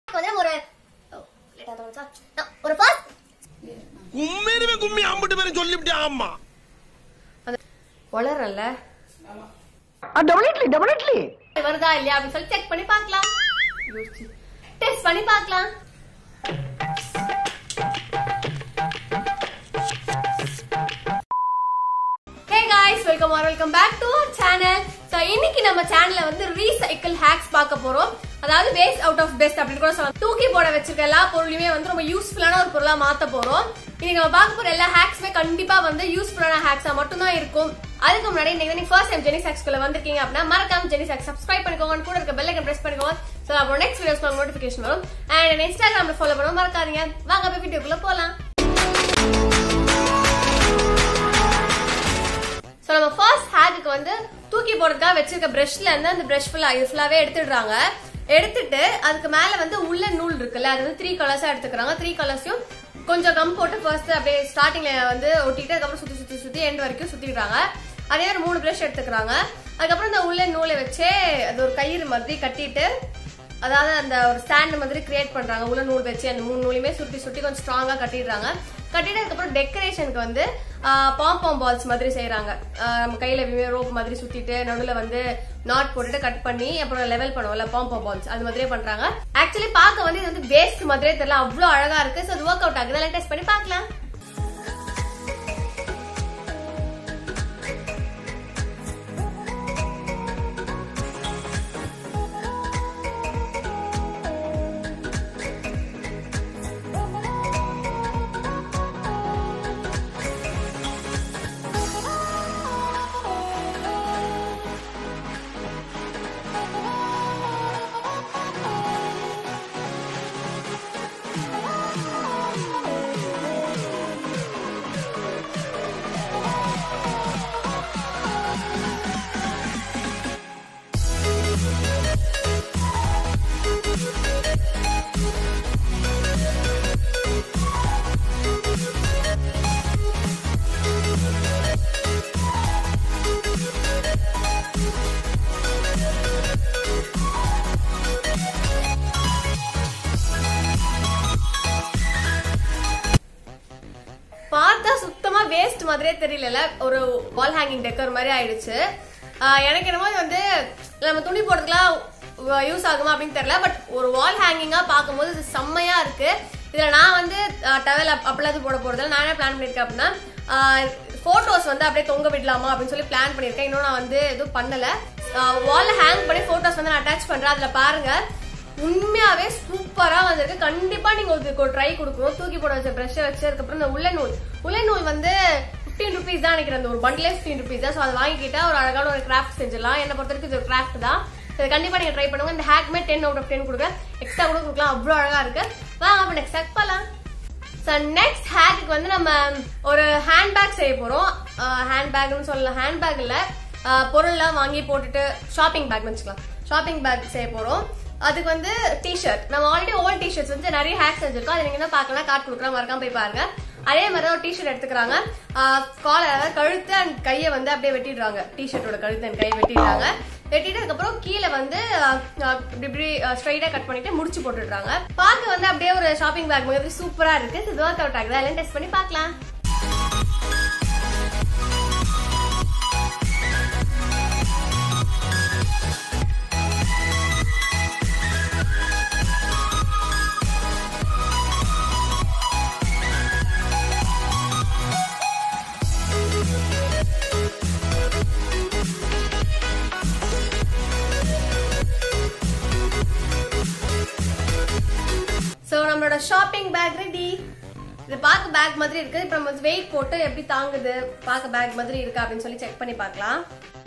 வந்து ஒரு ஓ, late ஆ தோணுச்சா? நான் ஒரு first கும்மேருமே கும்மி அம்பிட்டு பேரும் சொல்லிவிட்டே ஆமா வளரல டெபினெட்லி டெபினெட்லி வருதா இல்லையா அப்படின்னு சொல்லி செக் பண்ணி பார்க்கலாம் டெஸ்ட் பண்ணி பார்க்கலாம் hey guys welcome or welcome back to our channel so இன்னைக்கு நம்ம சேனல்ல வந்து ரீசைக்கிள் ஹேக்ஸ் பார்க்க போறோம் அதாவது வேஸ்ட் அவுட் ஆஃப் பெஸ்ட் அப்படின்னு கூட சொல்லலாம் தூக்கி போட வச்சிருக்க எல்லா பொருளையுமே வந்து ரொம்ப யூஸ்ஃபுல்லான ஒரு பொருளா மாத்த போறோம் இன்னைக்கு நம்ம பார்க்க போற எல்லா ஹேக்ஸுமே கண்டிப்பா வந்து யூஸ்ஃபுல்லான ஹேக்ஸா மட்டும் தான் இருக்கும் அதுக்கு முன்னாடி நீங்க நீங்க ஃபர்ஸ்ட் டைம் ஜெனி சாக்ஸ்குள்ள வந்திருக்கீங்க அப்படின்னா மறக்காம ஜெனி சாக்ஸ் சப்ஸ்கிரைப் பண்ணிக்கோங்க கூட இருக்க பெல் ஐக்கன் பிரஸ் பண்ணிக்கோங்க ஸோ அப்புறம் நெக்ஸ்ட் வீடியோஸ் நோட்டிஃபிகேஷன் வரும் அண்ட் இன்ஸ்டாகிராம்ல ஃபாலோ பண்ண மறக்காதீங்க வாங்க போய் வீடியோக்குள்ள போலாம் ஸோ நம்ம ஃபர்ஸ்ட் ஹேக்குக்கு வந்து தூக்கி போடுறதுக்காக வச்சிருக்க பிரஷ்ல இருந்து அந்த பிரஷ் ஃபுல்லா இது ஃபுல்லாவே எடுத்துடுறாங்க எடுத்துட்டு அதுக்கு மேல வந்து உள்ள நூல் இருக்குல்ல அது வந்து த்ரீ கலர்ஸா எடுத்துக்கிறாங்க த்ரீ கலர்ஸையும் கொஞ்சம் கம் போட்டு ஃபர்ஸ்ட் அப்படியே ஸ்டார்டிங்ல வந்து ஒட்டிட்டு அதுக்கப்புறம் சுத்தி சுத்தி சுத்தி எண்ட் வரைக்கும் சுத்திடுறாங்க அதே மாதிரி மூணு பிரஷ் எடுத்துக்கிறாங்க அதுக்கப்புறம் இந்த உள்ள நூலை வச்சே அது ஒரு கயிறு மாதிரி கட்டிட்டு அதாவது அந்த ஒரு ஸ்டாண்ட் மாதிரி கிரியேட் பண்றாங்க உள்ள நூல் வச்சு அந்த மூணு நூலையுமே சுட்டி சுட்டி கொஞ்சம் ஸ்ட்ராங்கா கட்டிடுறாங்க கட்டிட்டு அதுக்கப்புறம் டெக்கரேஷனுக்கு வந்து பாம் பாம் பால்ஸ் மாதிரி செய்யறாங்க நம்ம கையில ரோப் மாதிரி சுத்திட்டு நடுவுல வந்து நாட் போட்டுட்டு கட் பண்ணி அப்புறம் லெவல் பண்ணுவோம்ல பாம் பாம் பால்ஸ் அது மாதிரியே பண்றாங்க ஆக்சுவலி பார்க்க வந்து இது வந்து வேஸ்ட் மாதிரியே தெரியல அவ்வளவு அழகா இருக்கு ஸோ அது ஒர்க் அவுட் ஆகுது அதெல்லாம் டெஸ்ட் பண்ணி பார்க்கலாம் பார்த்தா சுத்தமா வேஸ்ட் மாதிரியே தெரியல ஒரு வால் ஹேங்கிங் டெக்கர் மாதிரி ஆயிடுச்சு ஆஹ் எனக்கு என்னமோ இது வந்து நம்ம துணி போடுறதுக்குலாம் யூஸ் ஆகுமா அப்படின்னு தெரியல பட் ஒரு வால் ஹேங்கிங்கா பார்க்கும்போது இது செம்மையா இருக்கு இதுல நான் வந்து டவல் அப்பெல்லாம் போட போறதுல நான் என்ன பிளான் பண்ணிருக்கேன் அப்படின்னா போட்டோஸ் வந்து அப்படியே தொங்க விடலாமா அப்படின்னு சொல்லி பிளான் பண்ணிருக்கேன் இன்னும் நான் வந்து எதுவும் பண்ணல வால்ல ஹேங் பண்ணி போட்டோஸ் வந்து நான் அட்டாச் பண்றேன் அதுல பாருங்க உண்மையாவே சூப்பரா வந்திருக்கு கண்டிப்பா நீங்க இதுக்கு ஒரு ட்ரை கொடுக்கணும் தூக்கி போட வச்ச பிரஷ் வச்சு அதுக்கப்புறம் இந்த உள்ள நூல் உள்ள நூல் வந்து ஃபிஃப்டீன் ருபீஸ் தான் நினைக்கிறேன் அந்த ஒரு பண்டிலே ஃபிஃப்டீன் ருபீஸ் தான் ஸோ அதை வாங்கிக்கிட்டா ஒரு அழகான ஒரு கிராஃப்ட் செஞ்சிடலாம் என்ன பொறுத்த வரைக்கும் இது ஒரு கிராஃப்ட் தான் இதை கண்டிப்பா நீங்க ட்ரை பண்ணுங்க இந்த ஹேக்மே டென் அவுட் ஆஃப் டென் கொடுக்குறேன் எக்ஸ்ட்ரா கூட கொடுக்கலாம் அவ்வளோ அழகா இருக்கு வாங்க அப்ப நெக்ஸ்ட் ஹேக் போலாம் ஸோ நெக்ஸ்ட் ஹேக்குக்கு வந்து நம்ம ஒரு ஹேண்ட்பேக் செய்ய போறோம் ஹேண்ட்பேக்னு சொல்லலாம் ஹேண்ட்பேக் இல்ல அஹ், பொருள்லாம் வாங்கி போட்டுட்டு ஷாப்பிங் பேக் வச்சுக்கலாம் ஷாப்பிங் பேக் செய்ய போறோம் அதுக்கு வந்து டிஷர்ட் நம்ம ஆல்ரெடி ஓல்ட் டிஷர்ட்ஸ் வந்து நிறைய ஹேக் செஞ்சிருக்கோம் அதை நீங்க என்ன பார்க்கலாம் கார்டு கொடுக்குறோம் மறக்காம போய் பாருங்க அதே மாதிரி தான் ஒரு டிஷர்ட் எடுத்துக்கிறாங்க காலர் அதாவது கழுத்து அண்ட் கையை வந்து அப்படியே வெட்டிடுறாங்க டிஷர்ட்டோட கழுத்து அண்ட் கையை வெட்டிடுறாங்க வெட்டிட்டு அதுக்கப்புறம் கீழே வந்து அஹ், அஹ், இப்படி இப்படி ஸ்ட்ரைட்டா கட் பண்ணிட்டு முடிச்சு போட்டுடுறாங்க பார்க்க வந்து அப்படியே ஒரு ஷாப்பிங் பேக் மாதிரி சூப்பரா இருக்கு இது ஒர்க் அவுட் ஆகுது எல்லாம் டெஸ்ட் பண்ணி பார்க்கலாம் சோ நம்மளோட ஷாப்பிங் பேக் ரெடி இது பார்க்க பேக் மாதிரி இருக்கு இப்போ நம்ம வெயிட் போட்டு எப்படி தாங்குது பார்க்க பேக் மாதிரி இருக்கா அப்படின்னு சொல்லி செக் பண்ணி பார்க்கலாம்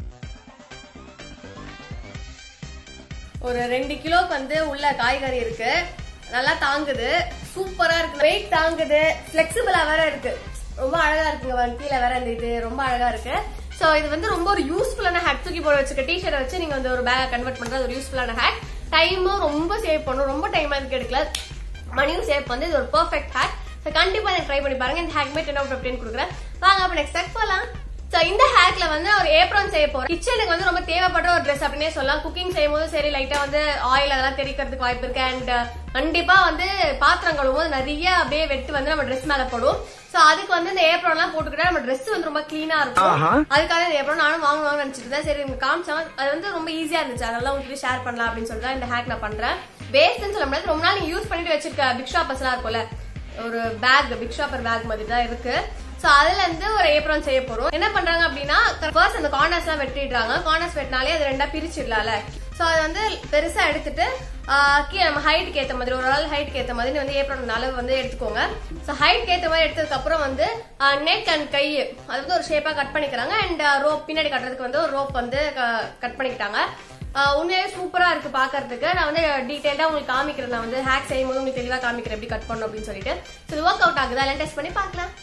ஒரு ரெண்டு கிலோக்கு வந்து உள்ள காய்கறி இருக்கு நல்லா தாங்குது சூப்பரா இருக்கு வெயிட் தாங்குது ஃபிளெக்சிபிளா வேற இருக்கு ரொம்ப அழகா இருக்குங்க வந்து கீழே வேற இந்த இது ரொம்ப அழகா இருக்கு சோ இது வந்து ரொம்ப ஒரு யூஸ்ஃபுல்லான ஹேக் தூக்கி போட வச்சுக்க டிஷர்ட் வச்சு நீங்க வந்து ஒரு பேக் கன்வெர்ட் பண்றது ஒரு யூஸ்ஃபுல்லான ஹேக் டைமும் ரொம்ப சேவ் பண்ணும் ரொம்ப டைம் அதுக்கு எடுக்கல மணியும் சேவ் பண்ணது இது ஒரு பெர்ஃபெக்ட் ஹேக் ஸோ கண்டிப்பா எனக்கு ட்ரை பண்ணி பாருங்க இந்த ஹேக்மே டென் அவுட் ஆஃப் டென் கொடுக்குறேன் வாங்க அப்ப நெக்ஸ்ட் ஹேக் போலாம் சோ இந்த ஹேக்ல வந்து ஒரு ஏப்ரான் செய்ய போறோம் கிச்சனுக்கு வந்து ரொம்ப தேவைப்படுற ஒரு ட்ரெஸ் அப்படின்னே சொல்லலாம் குக்கிங் செய்யும் போது சரி லைட்டா வந்து ஆயில் அதெல்லாம் தெரிக்கிறதுக்கு வாய்ப்பு இருக்கு அண்ட் கண்டிப்பா வந்து பாத்திரம் கழுவும் போது நிறைய அப்படியே வெட்டு வந்து நம்ம ட்ரெஸ் மேல போடும் சோ அதுக்கு வந்து இந்த ஏப்ரான் எல்லாம் போட்டுக்கிட்டா நம்ம ட்ரெஸ் வந்து ரொம்ப கிளீனா இருக்கும் அதுக்காக இந்த ஏப்ரான் நானும் வாங்க வாங்க நினைச்சிட்டு இருந்தேன் சரி உங்களுக்கு காமிச்சாங்க அது வந்து ரொம்ப ஈஸியா இருந்துச்சு அதெல்லாம் உங்களுக்கு ஷேர் பண்ணலாம் அப்படின்னு சொல்லிட்டு தான் இந்த ஹேக் நான் பண்றேன் வேஸ்ட்னு சொல்ல முடியாது ரொம்ப நாள் நீங்க யூஸ் பண்ணிட்டு வச்சிருக்க பிக் ஷாப்பர்ஸ் எல்லாம் இருக்கும்ல ஒரு பேக் பிக் ஷாப்பர் பேக் மாதிரி தான் இருக்கு சோ அதுல இருந்து ஒரு ஏப்ரான் செய்ய போறோம் என்ன பண்றாங்க அப்படின்னா ஃபர்ஸ்ட் அந்த கார்னர்ஸ் எல்லாம் வெட்டிடுறாங்க கார்னர்ஸ் வெட்டினாலே அது ரெண்டா பிரிச்சிடலாம்ல சோ அது வந்து பெருசா எடுத்துட்டு ஆஹ் கீழே நம்ம ஹைட்டுக்கு ஏத்த மாதிரி ஒரு ஆள் ஹைட்டுக்கு ஏத்த மாதிரி வந்து ஏப்ரான் அளவு வந்து எடுத்துக்கோங்க சோ ஹைட்க்கு ஏத்த மாதிரி எடுத்ததுக்கு அப்புறம் வந்து நெக் அண்ட் கை அது வந்து ஒரு ஷேப்பா கட் பண்ணிக்கிறாங்க அண்ட் ரோப் பின்னாடி கட்டுறதுக்கு வந்து ஒரு ரோப் வந்து கட் பண்ணிக்கிட்டாங்க ஆஹ் உண்மையாவே சூப்பரா இருக்கு பாக்குறதுக்கு நான் வந்து டீடைல்டா உங்களுக்கு காமிக்கிறேன் நான் வந்து ஹேக் செய்யும் போது உங்களுக்கு தெளிவா காமிக்கிறேன் எப்படி கட் பண்ணணும் அப்படின்னு சொல்லிட்டு ஸோ இது ஒர்க் அவுட் ஆகுதா எல்லாம் டெஸ்ட் பண்ணி பார்க்கலாம்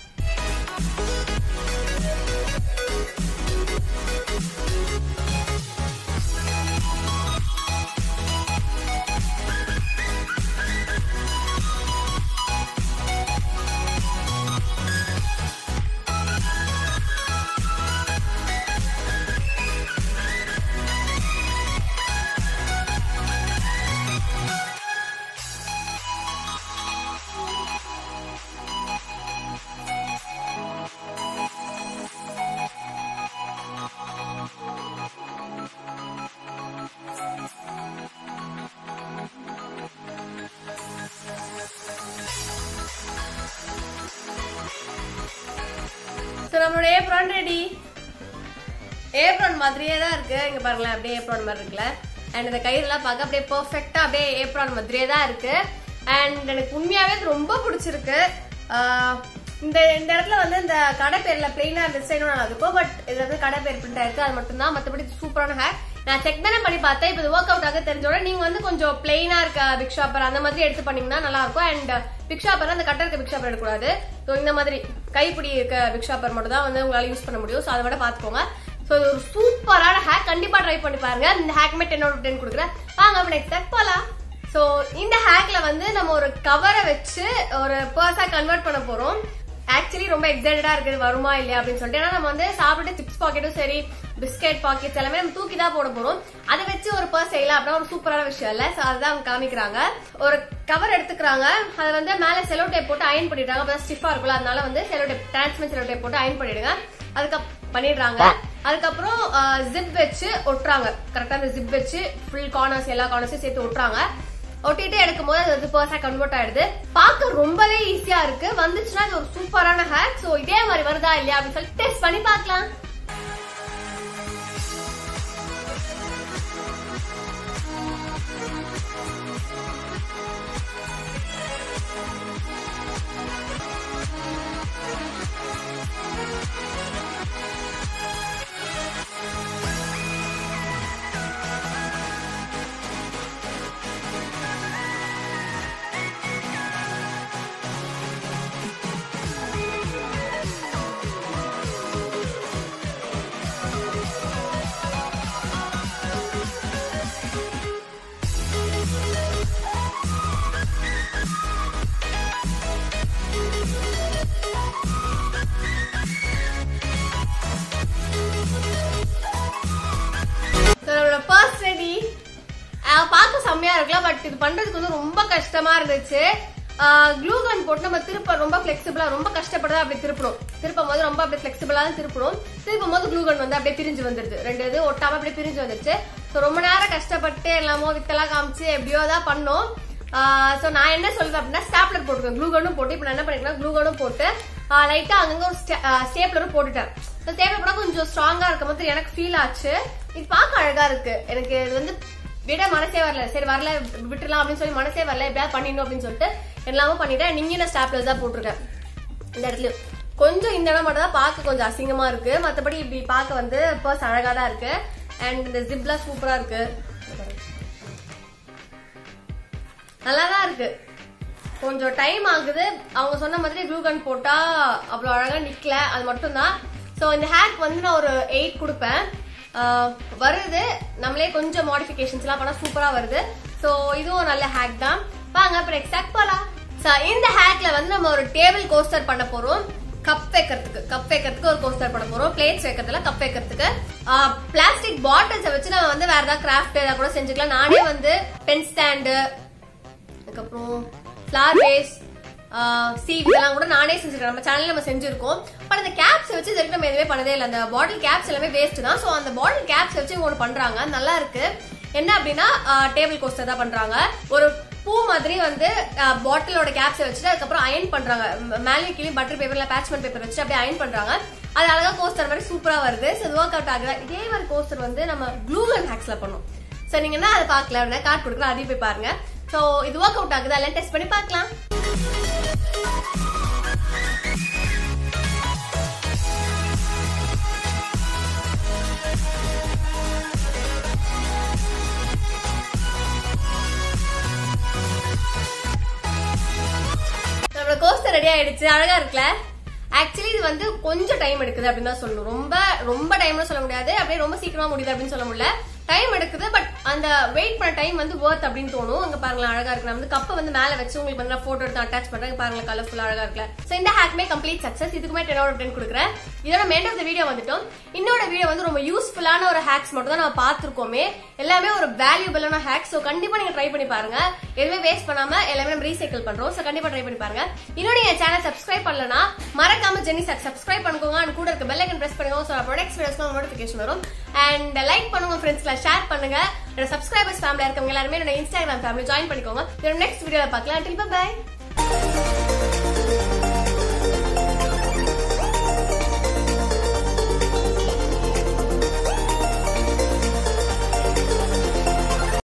ஸோ நம்மளோட ஏப்ரான் ரெடி ஏப்ரான் மாதிரியே தான் இருக்கு இங்க பாருங்களேன் அப்படியே ஏப்ரான் மாதிரி இருக்குல்ல அண்ட் இந்த கயிறுலாம் பார்க்க அப்படியே பெர்ஃபெக்ட்டா அப்படியே ஏப்ரான் மாதிரியே தான் இருக்கு அண்ட் எனக்கு உண்மையாவே இது ரொம்ப பிடிச்சிருக்கு ஆஹ் இந்த இந்த இடத்துல வந்து இந்த கடை பேர்ல பிளெயினா இருந்துச்சு இன்னும் நல்லா இருக்கும் பட் இதுல வந்து கடை பேர் பிரிண்ட் ஆயிருக்கு அது மட்டும் தான் மத்தபடி சூப்பரான ஹேக் நான் செக் தானே பண்ணி பார்த்தேன் இப்போ இது ஒர்க் அவுட் ஆக தெரிஞ்சோட நீங்க வந்து கொஞ்சம் பிளெயினா இருக்க பிக் ஷாப்பர் அந்த மாதிரி எடுத்து பண்ணீங்கன்னா நல்லா இருக்கும் அண்ட் பிக் ஷாப்பர் அந்த கட்டர் இருக்க பிக் ஷாப்பர் எடுக்கக்கூடாது ஸோ இந்த மாதிரி கைப்பிடி இருக்க பிக் ஷாப்பர் மட்டும் தான் வந்து உங்களால யூஸ் பண்ண முடியும் ஸோ அதை விட பாத்துக்கோங்க ஸோ இது ஒரு சூப்பரான ஹேக் கண்டிப்பா ட்ரை பண்ணி பாருங்க இந்த ஹேக்மே டென் அவுட் டென் கொடுக்குறேன் வாங்க நெக்ஸ்ட் ஸ்டெப் போலாம் ஸோ இந்த ஹேக்ல வந்து நம்ம ஒரு கவரை வச்சு ஒரு பர்ஸா கன்வெர்ட் பண்ண போறோம் ஆக்சுவலி ரொம்ப எக்ஸைட்டடா இருக்குது வருமா இல்லையா அப்படின்னு சொல்லிட்டு ஏன்னா நம்ம வந்து சாப்பிட்டு சிப்ஸ் பாக்கெட்டும் சரி பிஸ்கெட் பாக்கெட்ஸ் எல்லாமே நம்ம தூக்கி தான் போட போறோம் அதை வச்சு ஒரு பர்ஸ் செய்யலாம் அப்படின்னா ஒரு சூப்பரான விஷயம் இல்ல சோ அதுதான் அவங்க காமிக்கிறாங்க ஒரு கவர் எடுத்துக்கிறாங்க அதை வந்து மேல செலோ டேப் போட்டு அயன் பண்ணிடுறாங்க அப்பதான் ஸ்டிஃபா இருக்கும்ல அதனால வந்து cello tape transparent cello tape போட்டு அயன் பண்ணிடுங்க அதுக்கப்புறம் பண்ணிடுறாங்க அதுக்கப்புறம் ஜிப் வச்சு ஒட்டுறாங்க கரெக்டா அந்த ஜிப் வச்சு ஃபுல் கார்னர்ஸ் எல்லா கார்னர்ஸையும் சேர்த்து ஒட்டுறாங்க ஒட்டிட்டு எடுக்கும் போது அது வந்து பர்ஸா கன்வெர்ட் ஆயிடுது பார்க்க ரொம்பவே ஈஸியா இருக்கு வந்துச்சுன்னா இது ஒரு சூப்பரான ஹேக் சோ இதே மாதிரி வருதா இல்லையா அப்படின்னு சொல்லி டெஸ்ட் பண்ணி பார்க்கலாம் So, நம்மளோட பர்ஸ் ரெடி பார்க்க செம்மையா இருக்கலாம் பட் இது பண்றதுக்கு வந்து ரொம்ப கஷ்டமா இருந்துச்சு க்ளூ கன் போட்டு நம்ம திருப்ப ரொம்ப ஃபிளெக்சிபிளா ரொம்ப கஷ்டப்பட்டு அப்படி திருப்பணும் திருப்பும் போது ரொம்ப அப்படியே ஃபிளெக்சிபிளா தான் திருப்பணும் திருப்பும் போது க்ளூ கன் வந்து அப்படியே பிரிஞ்சு வந்துருது ரெண்டு இது ஒட்டாம அப்படியே பிரிஞ்சு வந்துருச்சு ஸோ ரொம்ப நேரம் கஷ்டப்பட்டு எல்லாமோ வித்தெல்லாம் காமிச்சு எப்படியோ தான் பண்ணோம் ஸோ நான் என்ன சொல்றேன் அப்படின்னா ஸ்டாப்லர் போட்டுருக்கேன் க்ளூ கனும் போட்டு இப்போ நான் என்ன பண்ணிருக்கேன் க்ளூ கனும் போட்டு லைட்டா அங்கங்க ஒரு ஸ்டேப்லரும் போட்டுட்டேன் ஸோ ஸ்டேப்லர் போட்டா கொஞ்சம் ஸ்ட்ராங்கா இருக்க மாதிரி எனக்கு ஃபீல் ஆச்சு இது பார்க்க அழகா இருக்கு எனக்கு இது வந்து விட மனசே வரல சரி வரல விட்டுலாம் அப்படின்னு சொல்லி மனசே வரல எப்படியாவது பண்ணிடணும் அப்படின்னு சொல்லிட்டு எல்லாமே பண்ணிட்டேன் நீங்க நான் ஸ்டாப்லர் தான் போட்டிருக்கேன் இந்த இடத்துல கொஞ்சம் இந்த இடம் மட்டும் தான் பார்க்க கொஞ்சம் அசிங்கமா இருக்கு மத்தபடி இப்படி பார்க்க வந்து பர்ஸ் அழகா தான் இருக்கு அண்ட் இந்த ஜிப்லாம் சூப்பரா இருக்கு நல்லா தான் இருக்கு கொஞ்சம் டைம் ஆகுது அவங்க சொன்ன மாதிரி க்ளூ கன் போட்டா அவ்வளவு அழகா நிக்கல அது மட்டும் தான் ஸோ இந்த ஹேக் வந்து நான் ஒரு எயிட் கொடுப்பேன் ஆஹ் வருது நம்மளே கொஞ்சம் மாடிஃபிகேஷன்ஸ் எல்லாம் பண்ணா சூப்பரா வருது ஸோ இதுவும் நல்ல ஹேக் தான் வாங்க அப்புறம் நெக்ஸ்ட் ஹேக் போலாம் ஸோ இந்த ஹேக்ல வந்து நம்ம ஒரு டேபிள் கோஸ்டர் பண்ண போறோம் கப் வைக்கிறதுக்கு கப் வைக்கிறதுக்கு ஒரு கோஸ்டர் பண்ண போறோம் பிளேட்ஸ் வைக்கிறதுல கப் வைக்கிறதுக்கு பிளாஸ்டிக் பாட்டில்ஸை வச்சு நம்ம வந்து வேற ஏதாவது கிராஃப்ட் ஏதாவது கூட செஞ்சுக்கலாம் நானே வந்து பென் ஸ்டாண்டு அதுக்கப்புறம் ஃபிளார் வேஸ் சீட் இதெல்லாம் கூட நானே செஞ்சிருக்கேன் நம்ம சேனல்ல நம்ம செஞ்சிருக்கோம் பட் அந்த கேப்ஸ் வச்சு இது வரைக்கும் நம்ம எதுவுமே பண்ணதே இல்லை அந்த பாட்டில் கேப்ஸ் எல்லாமே வேஸ்ட் தான் ஸோ அந்த பாட்டில் கேப்ஸ் வச்சு இவங்க ஒன்று பண்றாங்க நல்லா இருக்கு என்ன அப்படின்னா டேபிள் கோஸ்டர் தான் பண்றாங்க ஒரு பூ மாதிரி வந்து பாட்டிலோட கேப்ஸை வச்சுட்டு அதுக்கப்புறம் அயன் பண்றாங்க ம- மேலே கீழே பட்டர் பேப்பர்ல பேட்ச்மெண்ட் பேப்பர் வச்சு அப்படியே அயன் பண்றாங்க அது அழகா கோஸ்டர் மாதிரி சூப்பரா வருது ஸோ ஒர்க் அவுட் ஆகுது இதே மாதிரி கோஸ்டர் வந்து நம்ம க்ளூகன் ஹேக்ஸ்ல பண்ணோம் ஸோ நீங்க என்ன அதை பார்க்கல அப்படின்னா கார்டு கொடுக்குறேன் அதையும் போய் பாருங்க ஸோ இது ஒர்க் அவுட் ஆகுது எல்லாம் டெஸ்ட் பண்ணி பார்க்கலாம் நம்மளோட கோஸ்டர் ரெடி ஆயிடுச்சு அழகா இருக்குல்ல ஆக்சுவலி இது வந்து கொஞ்சம் டைம் எடுக்குது அப்படின்னு தான் சொல்லணும் ரொம்ப ரொம்ப டைம்னு சொல்ல முடியாது அப்படியே ரொம்ப சீக்கிரமா முடியுது அப்படின்னு சொல்ல முடியல டைம் எடுக்குது பட் அந்த வெயிட் பண்ண டைம் வந்து worth அப்படின்னு தோணும் அங்க பாருங்களேன் அழகா இருக்கு நான் வந்து கப்பை வந்து மேல வச்சு உங்களுக்கு வந்து போட்டோ எடுத்து அட்டாச் பண்றேன் இங்க பாருங்க கலர்ஃபுல்லா அழகா இருக்குல்ல சோ இந்த ஹேக்மே கம்ப்ளீட் சக்சஸ் இதுக்குமே டென் அவுட் டென் கொடுக்குறேன் இதோட மெயின் ஆஃப் த வீடியோ வந்துட்டோம் இன்னொரு வீடியோ வந்து ரொம்ப யூஸ்ஃபுல்லான ஒரு ஹேக்ஸ் மட்டும் தான் நம்ம பார்த்திருக்கோமே எல்லாமே ஒரு வேல்யூபிளான ஹேக்ஸ் ஸோ கண்டிப்பா நீங்க ட்ரை பண்ணி பாருங்க எதுவுமே வேஸ்ட் பண்ணாம எல்லாமே நம்ம ரீசைக்கிள் பண்றோம் ஸோ கண்டிப்பா ட்ரை பண்ணி பாருங்க இன்னொரு என் சேனல் சப்ஸ்கிரைப் பண்ணலனா மறக்காம ஜெனி சார் சப்ஸ்கிரைப் பண்ணுங்க and கூட இருக்க பெல் ஐக்கன் பிரஸ் பண்ணுங்க ஸோ அப்போ நெக்ஸ்ட் வீடியோஸ்க்கு நோட்டிஃபிகேஷன் வரும் அண்ட் லைக் பண்ணுங்க ஃப்ரெண்ட்ஸ்ல ஷேர் பண்ணுங்க என்னோட சப்ஸ்கிரைபர்ஸ் ஃபேமிலியா இருக்கவங்க எல்லாருமே என்னோட இன்ஸ்டாகிராம் ஃபேமிலி ஜாயின் பண்ணிக்கோங்க நெக்ஸ்ட் வீடியோல பார்க்கலாம் டில் பை